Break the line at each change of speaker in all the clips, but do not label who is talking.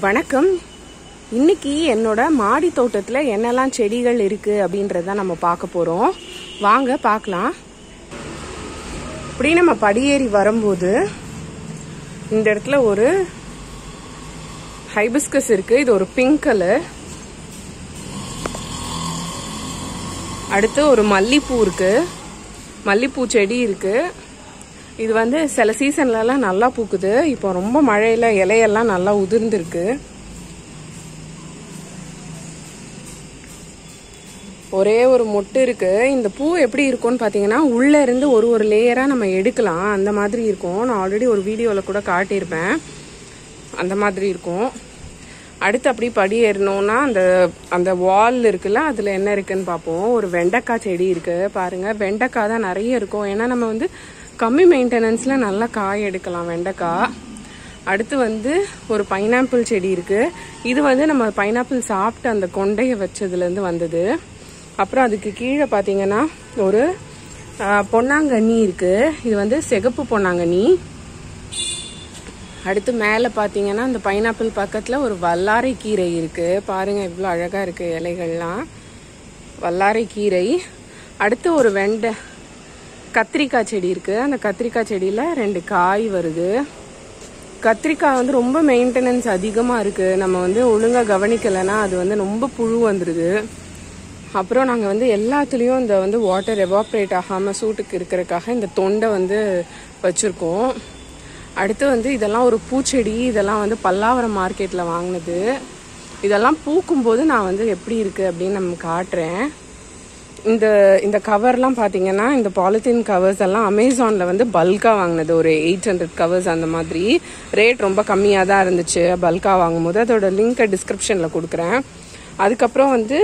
வணக்கம் இன்னைக்கு என்னோட மாடி தோட்டத்தில் என்னெல்லாம் செடிகள் இருக்கு அப்படின்றத நம்ம பார்க்க போறோம் வாங்க பார்க்கலாம் இப்படி நம்ம படியேறி வரும்போது இந்த இடத்துல ஒரு ஹைபிஸ்கஸ் இருக்கு இது ஒரு பிங்க் கலர் அடுத்து ஒரு மல்லிப்பூ இருக்கு மல்லிப்பூ செடி இருக்கு இது வந்து சில சீசன்லலாம் நல்லா பூக்குது இப்போ ரொம்ப மழையில இலையெல்லாம் நல்லா உதிர்ந்திருக்கு ஒரே ஒரு மொட்டு இருக்கு இந்த பூ எப்படி இருக்கும்னு பார்த்தீங்கன்னா உள்ள இருந்து ஒரு ஒரு லேயரா நம்ம எடுக்கலாம் அந்த மாதிரி இருக்கும் நான் ஆல்ரெடி ஒரு வீடியோவில் கூட காட்டியிருப்பேன் அந்த மாதிரி இருக்கும் அடுத்து அப்படி படி ஏறணும்னா அந்த அந்த வால் இருக்குல்ல அதில் என்ன இருக்குன்னு பார்ப்போம் ஒரு வெண்டைக்காய் செடி இருக்கு பாருங்க வெண்டைக்காய் தான் நிறைய இருக்கும் ஏன்னா நம்ம வந்து கம்மி மெயின்டெனன்ஸில் நல்லா காய் எடுக்கலாம் வெண்டைக்காய் அடுத்து வந்து ஒரு பைனாப்பிள் செடி இருக்கு இது வந்து நம்ம பைனாப்பிள் சாப்பிட்டு அந்த கொண்டையை வச்சதுலேருந்து வந்தது அப்புறம் அதுக்கு கீழே பார்த்தீங்கன்னா ஒரு ஆ, பொன்னாங்கண்ணி இருக்கு இது வந்து சிகப்பு பொன்னாங்கண்ணி அடுத்து மேலே பார்த்தீங்கன்னா இந்த பைனாப்பிள் பக்கத்தில் ஒரு வல்லாரை கீரை இருக்கு பாருங்க இவ்வளோ அழகாக இருக்கு இலைகள்லாம் வல்லாரை கீரை அடுத்து ஒரு வெண்டை கத்திரிக்காய் செடி இருக்கு அந்த கத்திரிக்காய் செடியில் ரெண்டு காய் வருது கத்திரிக்காய் வந்து ரொம்ப மெயின்டெனன்ஸ் அதிகமாக இருக்கு நம்ம வந்து ஒழுங்காக கவனிக்கலைன்னா அது வந்து ரொம்ப புழு வந்துடுது அப்புறம் நாங்கள் வந்து எல்லாத்துலேயும் இந்த வந்து வாட்டர் எவாப்ரேட் ஆகாமல் சூட்டுக்கு இருக்கிறதுக்காக இந்த தொண்டை வந்து வச்சுருக்கோம் அடுத்து வந்து இதெல்லாம் ஒரு பூச்செடி இதெல்லாம் வந்து பல்லாவரம் மார்க்கெட்டில் வாங்கினது இதெல்லாம் பூக்கும்போது நான் வந்து எப்படி இருக்குது அப்படின்னு நம்ம காட்டுறேன் இந்த இந்த கவர்லாம் பார்த்தீங்கன்னா இந்த பாலித்தீன் கவர்ஸ் எல்லாம் அமேசானில் வந்து பல்காக வாங்கினது ஒரு எயிட் ஹண்ட்ரட் கவர்ஸ் அந்த மாதிரி ரேட் ரொம்ப கம்மியாக தான் இருந்துச்சு பல்காக வாங்கும்போது அதோட லிங்க்கை டிஸ்கிரிப்ஷனில் கொடுக்குறேன் அதுக்கப்புறம் வந்து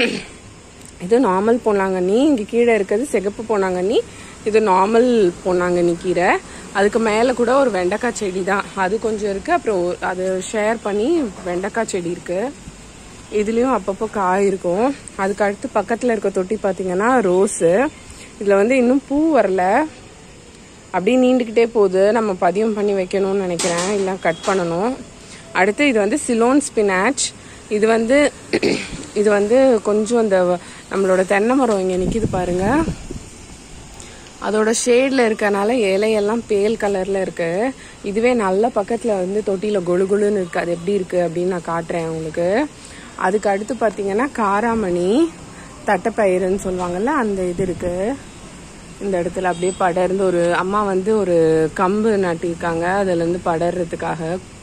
இது நார்மல் பொன்னாங்கண்ணி இங்கே கீழே இருக்கிறது சிகப்பு பொன்னாங்கண்ணி இது நார்மல் பொன்னாங்கண்ணி கீரை அதுக்கு மேலே கூட ஒரு வெண்டைக்காய் செடி தான் அது கொஞ்சம் இருக்குது அப்புறம் ஒரு- அது ஷேர் பண்ணி வெண்டைக்காய் செடி இருக்குது இதுலேயும் அப்பப்போ காய் இருக்கும் அதுக்கு அடுத்து பக்கத்தில் இருக்க தொட்டி பார்த்தீங்கன்னா ரோஸு இதில் வந்து இன்னும் பூ வரல அப்படியே நீண்டுக்கிட்டே போகுது நம்ம பதியம் பண்ணி வைக்கணும்னு நினைக்கிறேன் இல்லை கட் பண்ணணும் அடுத்து இது வந்து சிலோன் ஸ்பினாச் இது வந்து இது வந்து கொஞ்சம் அந்த நம்மளோட தென்னை மரம் இங்கே நிற்கிது பாருங்க அதோட ஷேடில் இருக்கனால இலையெல்லாம் பேல் கலரில் இருக்கு இதுவே நல்ல பக்கத்தில் வந்து தொட்டியில் கொழு கொழுன்னு இருக்கு அது எப்படி இருக்கு அப்படின்னு நான் காட்டுறேன் உங்களுக்கு அதுக்கு அடுத்து பார்த்தீங்கன்னா காராமணி தட்டைப்பயிறுன்னு சொல்லுவாங்கல்ல அந்த இது இருக்கு இந்த இடத்துல அப்படியே படர்ந்து ஒரு அம்மா வந்து ஒரு கம்பு நாட்டியிருக்காங்க அதுலேருந்து படர்றதுக்காக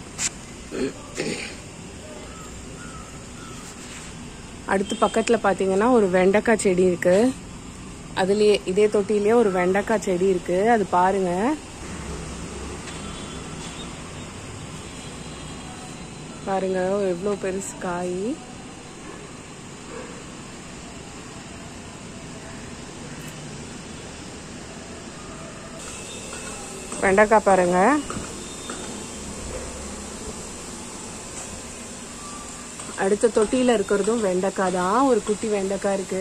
அடுத்து பக்கத்தில் பார்த்தீங்கன்னா ஒரு வெண்டைக்காய் செடி இருக்கு அதுலயே இதே தொட்டிலேயே ஒரு வெண்டைக்காய் செடி இருக்கு அது பாருங்க பாருங்க எவ்வளோ பெருசு காய் வெண்டைக்காய் பாருங்க அடுத்த தொட்டியில இருக்கிறதும் வெண்டைக்காய் தான் ஒரு குட்டி வெண்டைக்காய் இருக்கு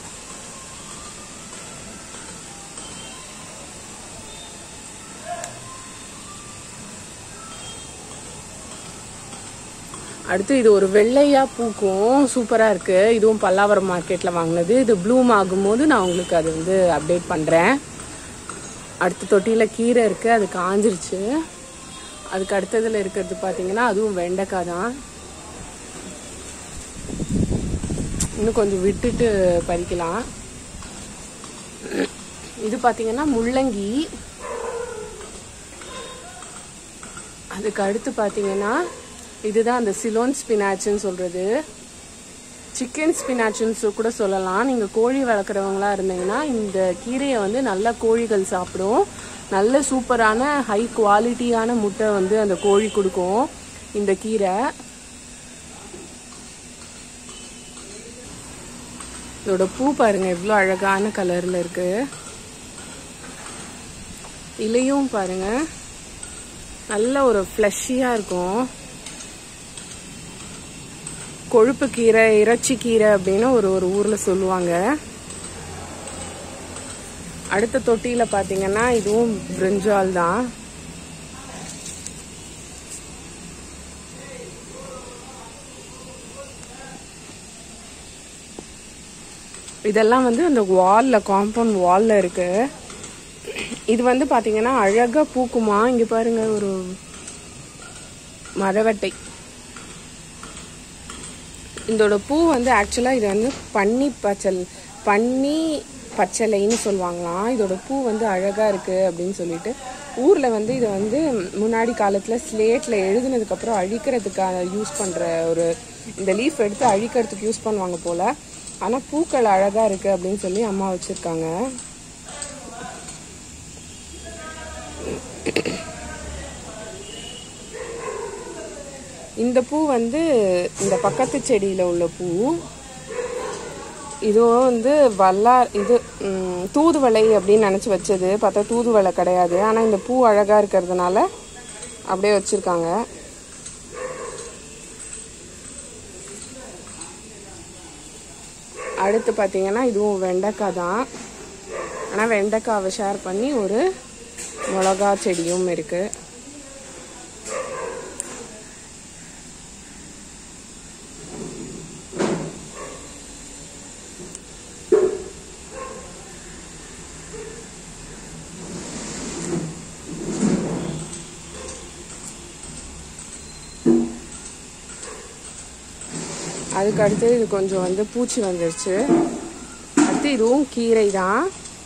அடுத்து இது ஒரு வெள்ளையா பூக்கும் சூப்பரா இருக்கு இதுவும் பல்லாவரம் மார்க்கெட்ல வாங்கினது இது ப்ளூம் ஆகும்போது நான் உங்களுக்கு அது வந்து அப்டேட் பண்றேன் அடுத்த தொட்டியில கீரை இருக்கு அது காஞ்சிருச்சு அதுக்கு அடுத்ததுல இருக்கிறது பாத்தீங்கன்னா அதுவும் வெண்டைக்காய் தான் இன்னும் கொஞ்சம் விட்டுட்டு பறிக்கலாம் இது பாத்தீங்கன்னா முள்ளங்கி அதுக்கு அடுத்து பாத்தீங்கன்னா இதுதான் அந்த சிலோன் ஸ்பினாச்சுன்னு சொல்றது சிக்கன் ஸ்பினாச்சுன்னு கூட சொல்லலாம் நீங்க கோழி வளர்க்குறவங்களா இருந்தீங்கன்னா இந்த கீரையை வந்து நல்ல கோழிகள் சாப்பிடும் நல்ல சூப்பரான ஹை குவாலிட்டியான முட்டை வந்து அந்த கோழி கொடுக்கும் இந்த கீரை இதோட பூ பாருங்க எவ்வளோ அழகான கலர்ல இருக்கு இலையும் பாருங்க நல்ல ஒரு ஃப்ளஷியா இருக்கும் கொழுப்பு கீரை இறைச்சி கீரை அப்படின்னு ஒரு ஒரு ஊர்ல சொல்லுவாங்க அடுத்த தொட்டியில பாத்தீங்கன்னா இதுவும் பிரிஞ்சால் தான் இதெல்லாம் வந்து அந்த வாலில் காம்பவுண்ட் வாலில் இருக்கு இது வந்து பார்த்தீங்கன்னா அழகாக பூக்குமா இங்கே பாருங்க ஒரு மரவட்டை இதோட பூ வந்து ஆக்சுவலாக இது வந்து பன்னி பச்சல் பன்னி பச்சலைன்னு சொல்லுவாங்களாம் இதோட பூ வந்து அழகாக இருக்குது அப்படின்னு சொல்லிட்டு ஊரில் வந்து இதை வந்து முன்னாடி காலத்தில் ஸ்லேட்டில் எழுதுனதுக்கப்புறம் அழிக்கிறதுக்காக யூஸ் பண்ணுற ஒரு இந்த லீஃப் எடுத்து அழிக்கிறதுக்கு யூஸ் பண்ணுவாங்க போல் ஆனால் பூக்கள் அழகாக இருக்குது அப்படின்னு சொல்லி அம்மா வச்சுருக்காங்க இந்த பூ வந்து இந்த பக்கத்து செடியில் உள்ள பூ இதுவும் வந்து வல்லார் இது ம், தூதுவளை அப்படின்னு நினச்சி வச்சது பார்த்தா தூதுவளை கிடையாது ஆனால் இந்த பூ அழகாக இருக்கிறதுனால அப்படியே வச்சுருக்காங்க அடுத்து பார்த்தீங்கன்னா இதுவும் வெண்டைக்காய் தான் ஆனால் வெண்டைக்காவை ஷேர் பண்ணி ஒரு மிளகா செடியும் இருக்குது அதுக்கு அடுத்து இது கொஞ்சம் வந்து பூச்சி வந்துருச்சு அடுத்து இதுவும் கீரை தான்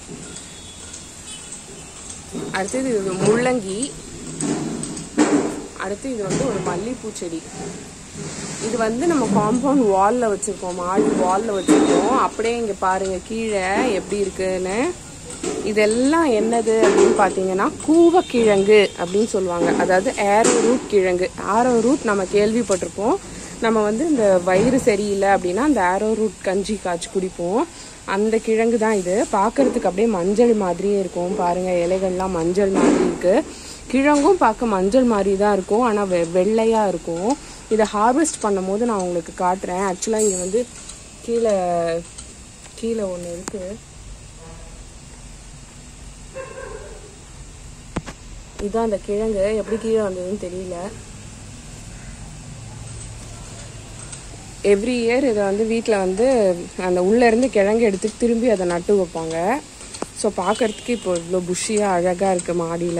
அடுத்தது இது முள்ளங்கி அடுத்து இது வந்து ஒரு மல்லிப்பூ செடி இது வந்து நம்ம காம்பவுண்ட் வால்ல வச்சிருக்கோம் மாடி வால்ல வச்சிருக்கோம் அப்படியே இங்க பாருங்க கீழே எப்படி இருக்குன்னு இதெல்லாம் என்னது அப்படின்னு பார்த்தீங்கன்னா கூவக்கிழங்கு அப்படின்னு சொல்லுவாங்க அதாவது ஏரோ ரூட் கிழங்கு ஆரோ ரூட் நம்ம கேள்விப்பட்டிருப்போம் நம்ம வந்து இந்த வயிறு சரியில்லை அப்படின்னா அந்த ஆரோ ரூட் கஞ்சி காய்ச்சி குடிப்போம் அந்த கிழங்கு தான் இது பார்க்கறதுக்கு அப்படியே மஞ்சள் மாதிரியே இருக்கும் பாருங்க இலைகள்லாம் மஞ்சள் மாதிரி இருக்கு கிழங்கும் பார்க்க மஞ்சள் மாதிரி தான் இருக்கும் ஆனால் வெ வெள்ளையாக இருக்கும் இதை ஹார்வெஸ்ட் பண்ணும்போது நான் உங்களுக்கு காட்டுறேன் ஆக்சுவலாக இங்கே வந்து கீழே கீழே ஒன்று இருக்குது இதுதான் அந்த கிழங்கு எப்படி கீழே வந்ததுன்னு தெரியல எவ்ரி இயர் இதை வந்து வீட்டில் வந்து அந்த உள்ளே இருந்து கிழங்கு எடுத்து திரும்பி அதை நட்டு வைப்பாங்க ஸோ பார்க்கறதுக்கு இப்போ இவ்வளோ புஷியாக அழகாக இருக்குது மாடியில்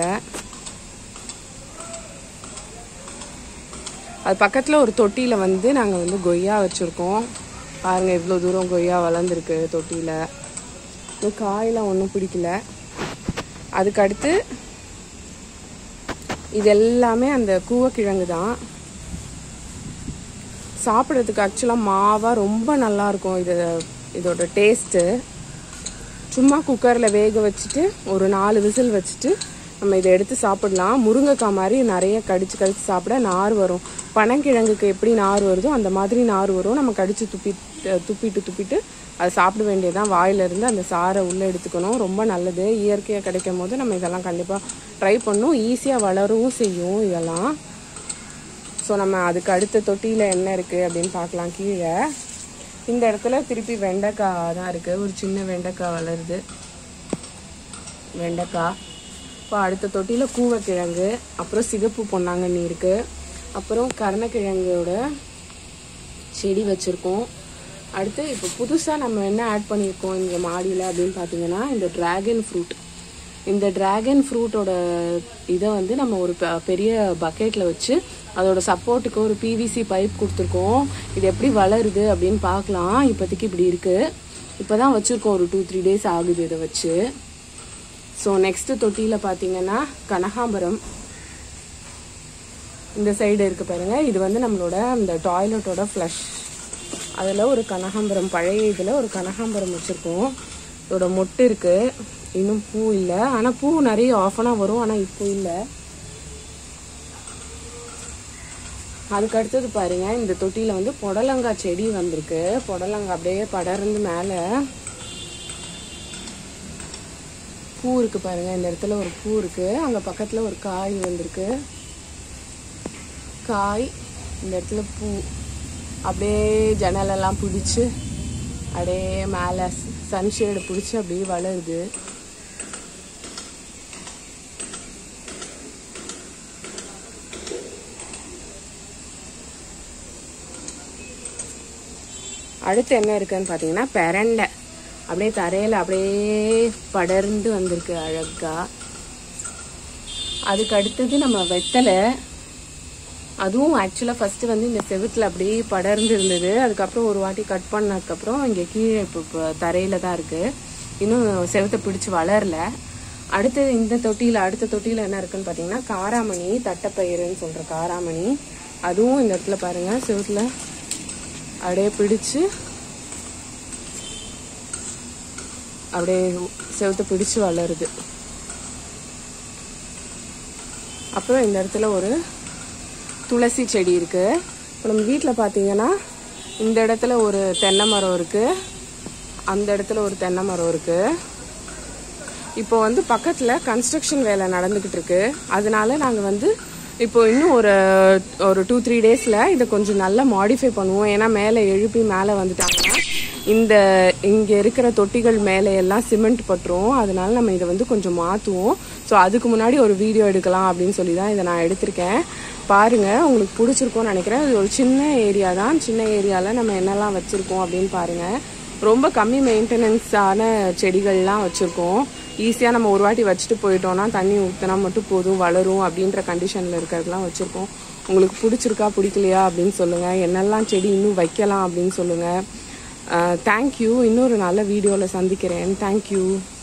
அது பக்கத்தில் ஒரு தொட்டியில் வந்து நாங்கள் வந்து கொய்யா வச்சுருக்கோம் பாருங்கள் இவ்வளோ தூரம் கொய்யா வளர்ந்துருக்கு தொட்டியில் இன்னும் காயெல்லாம் ஒன்றும் பிடிக்கல அதுக்கு அடுத்து இது எல்லாமே அந்த கூவக்கிழங்கு தான் சாப்பிட்றதுக்கு ஆக்சுவலாக மாவாக ரொம்ப நல்லா இருக்கும் இது இதோட டேஸ்ட்டு சும்மா குக்கரில் வேக வச்சுட்டு ஒரு நாலு விசில் வச்சுட்டு நம்ம இதை எடுத்து சாப்பிடலாம் முருங்கைக்காய் மாதிரி நிறைய கடிச்சு கடிச்சு சாப்பிட நார் வரும் பனங்கிழங்குக்கு எப்படி நார் வருதோ அந்த மாதிரி நார் வரும் நம்ம கடிச்சு துப்பி துப்பிட்டு துப்பிட்டு அதை சாப்பிட வேண்டியதுதான் வாயிலிருந்து அந்த சாரை உள்ளே எடுத்துக்கணும் ரொம்ப நல்லது இயற்கையாக கிடைக்கும் போது நம்ம இதெல்லாம் கண்டிப்பாக ட்ரை பண்ணணும் ஈஸியாக வளரவும் செய்யும் இதெல்லாம் ஸோ நம்ம அதுக்கு அடுத்த தொட்டியில் என்ன இருக்குது அப்படின்னு பார்க்கலாம் கீழே இந்த இடத்துல திருப்பி வெண்டைக்காய் தான் இருக்குது ஒரு சின்ன வெண்டைக்காய் வளருது வெண்டைக்காய் இப்போ அடுத்த தொட்டியில் கூவக்கிழங்கு அப்புறம் சிகப்பு பொன்னாங்கண்ணி இருக்குது அப்புறம் கருணக்கிழங்கோட செடி வச்சுருக்கோம் அடுத்து இப்போ புதுசாக நம்ம என்ன ஆட் பண்ணியிருக்கோம் இங்கே மாடியில் அப்படின்னு பார்த்தீங்கன்னா இந்த டிராகன் ஃப்ரூட் இந்த டிராகன் ஃப்ரூட்டோட இதை வந்து நம்ம ஒரு பெ- பெரிய பக்கெட்டில் வச்சு அதோட சப்போர்ட்டுக்கு ஒரு பிவிசி பைப் கொடுத்துருக்கோம் இது எப்படி வளருது அப்படின்னு பார்க்கலாம் இப்போதைக்கு இப்படி இருக்குது இப்போ தான் வச்சுருக்கோம் ஒரு டூ த்ரீ டேஸ் ஆகுது இதை வச்சு ஸோ நெக்ஸ்ட் தொட்டியில் பார்த்தீங்கன்னா கனகாம்பரம் இந்த சைடு இருக்கு பாருங்க இது வந்து நம்மளோட இந்த டாய்லெட்டோட ஃப்ளஷ் அதில் ஒரு கனகாம்பரம் பழைய இதில் ஒரு கனகாம்பரம் வச்சுருக்கோம் இதோட மொட்டு இருக்கு இன்னும் பூ இல்லை ஆனால் பூ நிறைய ஆஃபனாக வரும் ஆனால் இப்போ இல்லை அதுக்கு அடுத்தது பாருங்க இந்த தொட்டியில் வந்து புடலங்காய் செடி வந்திருக்கு புடலங்காய் அப்படியே படர்ந்து மேலே பூ இருக்கு பாருங்க இந்த இடத்துல ஒரு பூ இருக்கு அங்க பக்கத்துல ஒரு காய் வந்திருக்கு காய் இந்த இடத்துல பூ அப்படியே ஜன்னலெல்லாம் பிடிச்சி அப்படியே மேலே சன்ஷேடு பிடிச்சி அப்படியே வளருது அடுத்து என்ன இருக்குன்னு பார்த்தீங்கன்னா பெரண்டை அப்படியே தரையில் அப்படியே படர்ந்து வந்திருக்கு அழகா அதுக்கு அடுத்தது நம்ம வெத்தலை அதுவும் ஆக்சுவலாக ஃபஸ்ட்டு வந்து இந்த செவுத்துல அப்படியே படர்ந்து இருந்தது அதுக்கப்புறம் ஒரு வாட்டி கட் பண்ணதுக்கப்புறம் இங்கே கீழே இப்போ இப்போ தரையில் தான் இருக்குது இன்னும் செவுத்தை பிடிச்சி வளரல அடுத்தது இந்த தொட்டியில் அடுத்த தொட்டியில் என்ன இருக்குன்னு பார்த்தீங்கன்னா காராமணி தட்டைப்பயிறுன்னு சொல்கிற காராமணி அதுவும் இந்த இடத்துல பாருங்கள் செவுத்துல அப்படியே பிடிச்சு அப்படியே செவுத்தை பிடிச்சு வளருது அப்புறம் இந்த இடத்துல ஒரு துளசி செடி இருக்கு இப்போ நம்ம வீட்டில் பார்த்தீங்கன்னா இந்த இடத்துல ஒரு தென்னை மரம் இருக்கு அந்த இடத்துல ஒரு தென்னை மரம் இருக்கு இப்போ வந்து பக்கத்தில் கன்ஸ்ட்ரக்ஷன் வேலை நடந்துக்கிட்டு இருக்கு அதனால நாங்கள் வந்து இப்போ இன்னும் ஒரு ஒரு டூ த்ரீ டேஸில் இதை கொஞ்சம் நல்லா மாடிஃபை பண்ணுவோம் ஏன்னா மேலே எழுப்பி மேலே வந்துட்டாங்கன்னா இந்த இங்கே இருக்கிற தொட்டிகள் மேலே எல்லாம் சிமெண்ட் பட்டுரும் அதனால நம்ம இதை வந்து கொஞ்சம் மாற்றுவோம் ஸோ அதுக்கு முன்னாடி ஒரு வீடியோ எடுக்கலாம் அப்படின்னு சொல்லி தான் இதை நான் எடுத்திருக்கேன் பாருங்க உங்களுக்கு பிடிச்சிருக்கும்னு நினைக்கிறேன் இது ஒரு சின்ன ஏரியா தான் சின்ன ஏரியாவில் நம்ம என்னெல்லாம் வச்சுருக்கோம் அப்படின்னு பாருங்க ரொம்ப கம்மி மெயின்டெனன்ஸான செடிகள்லாம் வச்சுருக்கோம் ஈஸியாக நம்ம ஒரு வாட்டி வச்சுட்டு போயிட்டோம்னா தண்ணி ஊற்றினா மட்டும் போதும் வளரும் அப்படின்ற கண்டிஷனில் இருக்கிறதுலாம் வச்சுருக்கோம் உங்களுக்கு பிடிச்சிருக்கா பிடிக்கலையா அப்படின்னு சொல்லுங்கள் என்னெல்லாம் செடி இன்னும் வைக்கலாம் அப்படின்னு சொல்லுங்கள் தேங்க்யூ இன்னொரு நல்ல வீடியோவில் சந்திக்கிறேன் தேங்க்யூ